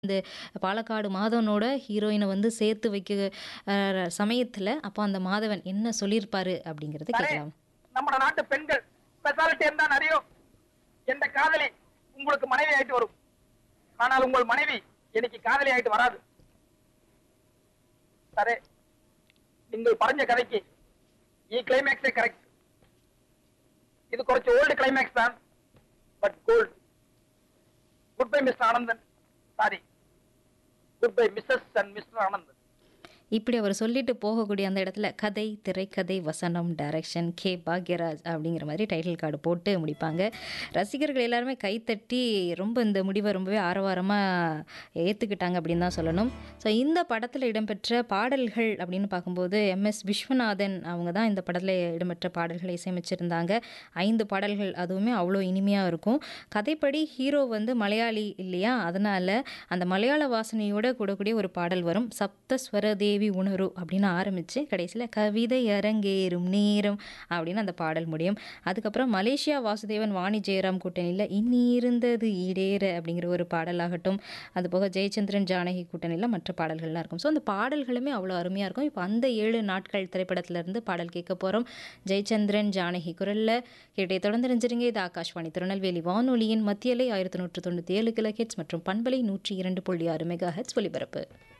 இந்த பாலக்காடு மாதவனோட ஹீரோயின வந்து சேர்த்து வைக்க அ சமயத்துல, அப்போ அந்த மாதவன் என்ன சொல்லியிருப்பாரு அப்படிங்கிறத சரி கேட்கலாம். நம்ம நாட்டு பெண்கள் ஸ்பெஷாலிட்டி இருந்தா நிறைய எந்த காதலி உங்களுக்கு மனைவி ஆயிட்டு வரும் ஆனால் உங்கள் மனைவி எனக்கு காதலி ஆயிட்டு வராது சரி நீங்கள் பறஞ்ச கதைக்கு ఈ கிளைமேக்ஸே கரெக்ட் இது கொஞ்சம் ஓல்டு கிளைமேக்ஸ் தான் but gold good bye Mr Anandan sorry good bye Mrs and Mr Anandan இப்படி அவர் சொல்லிட்டு போகக்கூடிய அந்த இடத்துல கதை, திரைக்கதை, வசனம், டைரக்ஷன் கே. பாக்யராஜ் அப்படிங்கிற மாதிரி டைட்டில் கார்டு போட்டு முடிப்பாங்க. ரசிகர்கள் எல்லாருமே கைத்தட்டி ரொம்ப இந்த முடிவ ரொம்பவே ஆரவாரமா ஏத்துக்கிட்டாங்க அப்படின்னு தான் சொல்லணும். ஸோ இந்த படத்துல இடம்பெற்ற பாடல்கள் அப்படின்னு பார்க்கும்போது, எம்.எஸ். விஸ்வநாதன் அவங்க தான் இந்த படத்துல இடம்பெற்ற பாடல்களை இசையமைச்சிருந்தாங்க. 5 பாடல்கள் அதுவுமே அவ்வளோ இனிமையா இருக்கும். கதைப்படி ஹீரோ வந்து மலையாளி இல்லையா? அதனால அந்த மலையாள வாசனையோட கூடக்கூடிய ஒரு பாடல் வரும். சப்தஸ்வர தேவி உணரு அப்படின்னு ஆரம்பிச்சு கடைசியில கவிதை அரங்கேறும் நேரம் அப்படின்னு அந்த பாடல் முடியும். அதுக்கப்புறம் மலேசியா வாசுதேவன், வாணி ஜெயராம் கூட்டணியில இனி இருந்தது ஈடேற அப்படிங்கிற ஒரு பாடலாகட்டும், அதுபோக ஜெயச்சந்திரன், ஜானகி கூட்டணியில மற்ற பாடல்கள்லாம் இருக்கும். ஸோ அந்த பாடல்களுமே அவ்வளோ அருமையா இருக்கும். இப்போ அந்த 7 நாட்கள் திரைப்படத்திலிருந்து பாடல் கேட்க போறோம். ஜெயச்சந்திரன், ஜானகி குரல்ல கேட்டே தொடர்ந்து இணைஞ்சிருங்க. இது ஆகாஷ்வாணி திருநெல்வேலி வானொலியின் மத்திய அலை 1197 கிலோஹெர்ட்ஸ் மற்றும் பண்பலை 102.6 மெகாஹெர்ட்ஸ் ஒலிபரப்பு.